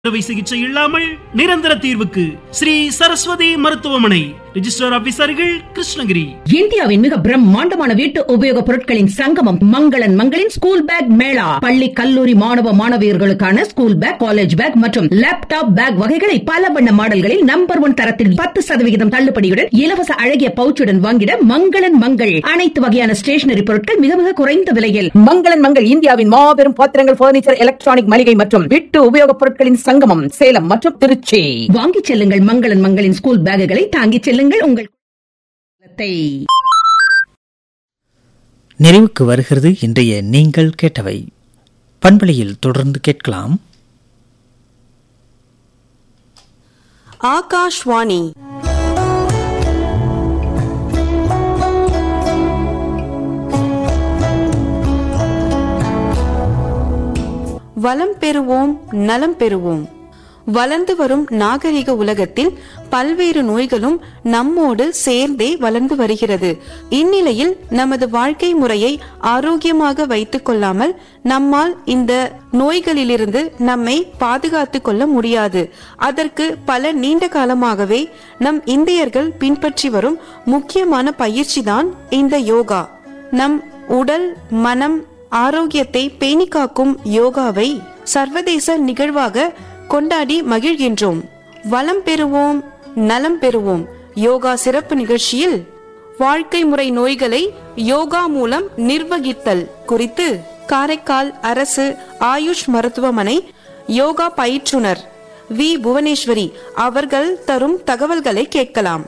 அறுவை சிகிச்சை இல்லாமல் நிரந்தர தீர்வுக்கு ஸ்ரீ சரஸ்வதி மருத்துவமனை ரிஜிஸ்டர் ஆபீசர்கள் கிருஷ்ணகிரி இந்தியாவின் மிக பிரம்மாண்டமான வீட்டு உபயோகப் பொருட்களின் சங்கமம் மங்களன் மங்களின் ஸ்கூல் பேக் மேளா பள்ளி கல்லூரி மாணவ மாணவியர்களுக்கான ஸ்கூல் பேக் காலேஜ் பேக் மற்றும் லேப்டாப் பேக் வகைகளை பல வண்ண மாடல்களில் நம்பர் ஒன் தரத்தில் பத்து சதவிகிதம் தள்ளுபடியுடன் இலவச அழகிய பவுச்சுடன் வாங்கிட மங்களன் மங்கள் அனைத்து வகையான ஸ்டேஷனரி பொருட்கள் மிக மிக குறைந்த விலையில் மங்களன் மங்கள் இந்தியாவின் மாபெரும் பாத்திரங்கள் பர்னிச்சர் எலக்ட்ரானிக் மளிகை மற்றும் வீட்டு உபயோகப் பொருட்களின் சங்கமம் சேலம் மற்றும் திருச்சி வாங்கிச் செல்லுங்கள் மங்களன் மங்களின் ஸ்கூல் பேக்குகளை தாங்கிச் செல்லுங்கள் உங்கள் குலத்தை. நிறைவுக்கு வருகிறது இன்றைய நீங்கள் கேட்டவை பண்பலையில் தொடர்ந்து கேட்கலாம் ஆகாஷ்வாணி வளம் பெறுவோம் நலம் பெறுவோம் வளர்ந்து வரும் நாகரிக உலகத்தில் பல்வேறு நோய்களும் நம்மோடு சேர்ந்தே வளர்ந்து வருகிறது இந்நிலையில் நமது வாழ்க்கை முறையை ஆரோக்கியமாக வைத்துக் கொள்ளாமல் நம்மால் இந்த நோய்களிலிருந்து நம்மை பாதுகாத்துக் கொள்ள முடியாது அதற்கு பல நீண்ட காலமாகவே நம் இந்தியர்கள் பின்பற்றி வரும் முக்கியமான பயிற்சிதான் இந்த யோகா நம் உடல் மனம் ஆரோக்கியத்தை பேணி காக்கும் யோகாவை சர்வதேச நிகழ்வாக கொண்டாடி மகிழ்கின்றோம் வளம் பெறுவோம் நலம் பெறுவோம் யோகா சிறப்பு நிகழ்ச்சியில் வாழ்க்கை முறை நோய்களை யோகா மூலம் நிர்வகித்தல் குறித்து காரைக்கால் அரசு ஆயுஷ் மருத்துவமனை யோகா பயிற்றுனர் வி புவனேஸ்வரி அவர்கள் தரும் தகவல்களை கேட்கலாம்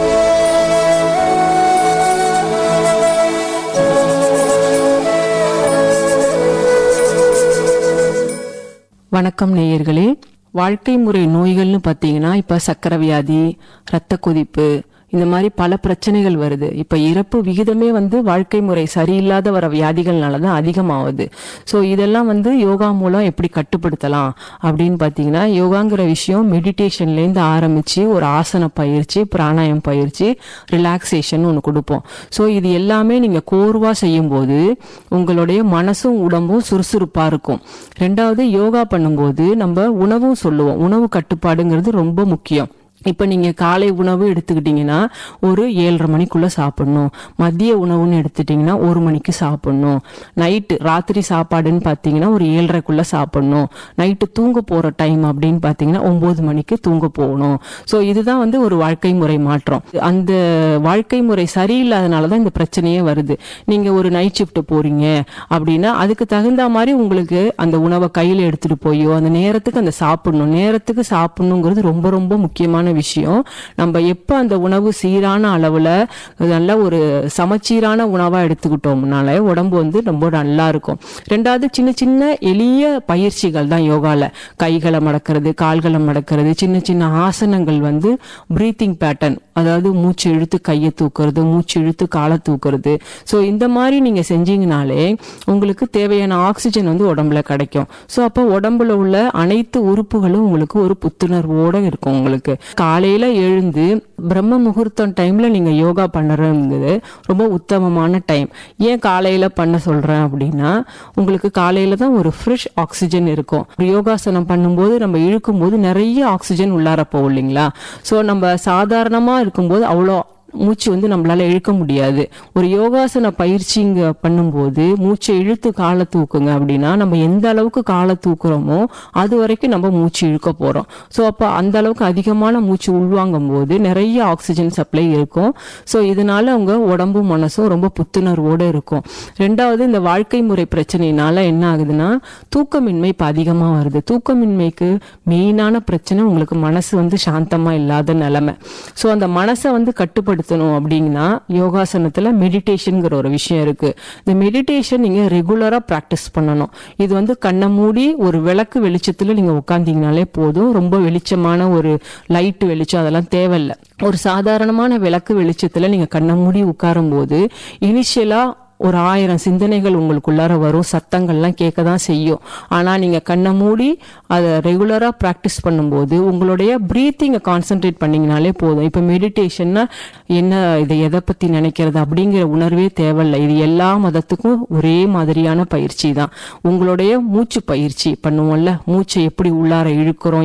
வணக்கம் நேயர்களே வாழ்க்கை முறை நோய்கள்னு பார்த்தீங்கன்னா இப்போ சக்கரை வியாதி இரத்த கொதிப்பு இந்த மாதிரி பல பிரச்சனைகள் வருது இப்போ இறப்பு விகிதமே வந்து வாழ்க்கை முறை சரியில்லாத வர வியாதிகள்னால தான் அதிகமாகுது ஸோ இதெல்லாம் வந்து யோகா மூலம் எப்படி கட்டுப்படுத்தலாம் அப்படின்னு பார்த்தீங்கன்னா யோகாங்கிற விஷயம் மெடிடேஷன்லேருந்து ஆரம்பித்து ஒரு ஆசன பயிற்சி பிராணாயம் பயிற்சி ரிலாக்ஸேஷன் ஒன்று கொடுப்போம் ஸோ இது எல்லாமே நீங்கள் கோர்வாக செய்யும்போது உங்களுடைய மனசும் உடம்பும் சுறுசுறுப்பாக இருக்கும் ரெண்டாவது யோகா பண்ணும்போது நம்ம உணவும் சொல்லுவோம் உணவு கட்டுப்பாடுங்கிறது ரொம்ப முக்கியம் இப்போ நீங்கள் காலை உணவு எடுத்துக்கிட்டிங்கன்னா ஒரு ஏழரை மணிக்குள்ளே சாப்பிடணும் மதிய உணவுன்னு எடுத்துட்டிங்கன்னா ஒரு மணிக்கு சாப்பிடணும் நைட்டு ராத்திரி சாப்பாடுன்னு பார்த்தீங்கன்னா ஒரு ஏழரைக்குள்ளே சாப்பிடணும் நைட்டு தூங்க போகிற டைம் அப்படின்னு பார்த்தீங்கன்னா ஒம்பது மணிக்கு தூங்க போகணும் ஸோ இதுதான் வந்து ஒரு வாழ்க்கை முறை மாற்றம் அந்த வாழ்க்கை முறை சரியில்லாதனால தான் இந்த பிரச்சனையே வருது நீங்கள் ஒரு நைட் ஷிஃப்ட் போகிறீங்க அப்படின்னா அதுக்கு தகுந்த மாதிரி உங்களுக்கு அந்த உணவை கையில் எடுத்துகிட்டு போயோ அந்த நேரத்துக்கு அந்த சாப்பிடணும் நேரத்துக்கு சாப்பிடணுங்கிறது ரொம்ப ரொம்ப முக்கியமான விஷயம் நம்ம எப்போ அந்த உணவு சீரான அளவில் நல்ல ஒரு சமச்சீரான உணவாக எடுத்துக்கிட்டோம்னால உடம்பு வந்து ரொம்ப நல்லா இருக்கும் ரெண்டாவது சின்ன சின்ன எளிய பயிற்சிகள் தான் யோகாவில் கைகளை மடக்கிறது கால்களை மடக்கிறது சின்ன சின்ன ஆசனங்கள் வந்து பிரீத்திங் பேட்டர்ன் அதாவது மூச்சு இழுத்து கையை தூக்குறது மூச்சு இழுத்து காலை தூக்குறது ஸோ இந்த மாதிரி நீங்கள் செஞ்சீங்கனாலே உங்களுக்கு தேவையான ஆக்சிஜன் வந்து உடம்புல கிடைக்கும் ஸோ அப்போ உடம்புல உள்ள அனைத்து உறுப்புகளும் உங்களுக்கு ஒரு புத்துணர்வோடு இருக்கும் உங்களுக்கு காலையில எழுந்து பிரம்ம முகூர்த்தம் டைம்ல நீங்க யோகா பண்ணுறது ரொம்ப உத்தமமான டைம் ஏன் காலையில பண்ண சொல்றேன் அப்படின்னா உங்களுக்கு காலையில தான் ஒரு ஃப்ரெஷ் ஆக்சிஜன் இருக்கும் ஒரு யோகாசனம் பண்ணும்போது நம்ம இழுக்கும் போது நிறைய ஆக்சிஜன் உள்ளார போகும் இல்லைங்களா ஸோ நம்ம சாதாரணமா இருக்கும்போது அவ்வளோ மூச்சு வந்து நம்மளால இழுக்க முடியாது ஒரு யோகாசன பயிற்சிங்க பண்ணும்போது மூச்சை இழுத்து காலை தூக்குங்க அப்படின்னா நம்ம எந்த அளவுக்கு காலை தூக்குறோமோ அது வரைக்கும் நம்ம மூச்சு இழுக்க போறோம் ஸோ அப்போ அந்த அளவுக்கு அதிகமான மூச்சு உள்வாங்கும் போது நிறைய ஆக்சிஜன் சப்ளை இருக்கும் ஸோ இதனால அவங்க உடம்பும் மனசும் ரொம்ப புத்துணர்வோடு இருக்கும் ரெண்டாவது இந்த வாழ்க்கை முறை பிரச்சனையினால என்ன ஆகுதுன்னா தூக்கமின்மை இப்போ அதிகமாக வருது தூக்கமின்மைக்கு மெயினான பிரச்சனை உங்களுக்கு மனசு வந்து சாந்தமா இல்லாத நிலைமை ஸோ அந்த மனசை வந்து கட்டுப்படுத்த படுத்தணும் அப்படின்னா யோகாசனத்தில் மெடிடேஷனுங்கிற ஒரு விஷயம் இருக்கு இந்த மெடிடேஷன் நீங்க ரெகுலரா ப்ராக்டிஸ் பண்ணணும் இது வந்து கண்ணை மூடி ஒரு விளக்கு வெளிச்சத்துல நீங்க உட்காந்தீங்கனாலே போதும் ரொம்ப வெளிச்சமான ஒரு லைட் வெளிச்சம் அதெல்லாம் தேவையில்லை ஒரு சாதாரணமான விளக்கு வெளிச்சத்துல நீங்க கண்ணை மூடி உட்காரும் போது இனிஷியலா ஒரு ஆயிரம் சிந்தனைகள் உங்களுக்குள்ளார வரும் சத்தங்கள்லாம் கேட்க தான் செய்யும் ஆனால் நீங்கள் கண்ணை மூடி அதை ரெகுலராக ப்ராக்டிஸ் பண்ணும்போது உங்களுடைய ப்ரீத்திங்கை கான்சென்ட்ரேட் பண்ணிங்கனாலே போதும் இப்போ மெடிடேஷன்னா என்ன இதை எதை பற்றி நினைக்கிறது அப்படிங்கிற உணர்வே தேவையில்லை இது எல்லா மதத்துக்கும் ஒரே மாதிரியான பயிற்சி தான் உங்களுடைய மூச்சு பயிற்சி பண்ணுவோம்ல மூச்சை எப்படி உள்ளார இழுக்கிறோம்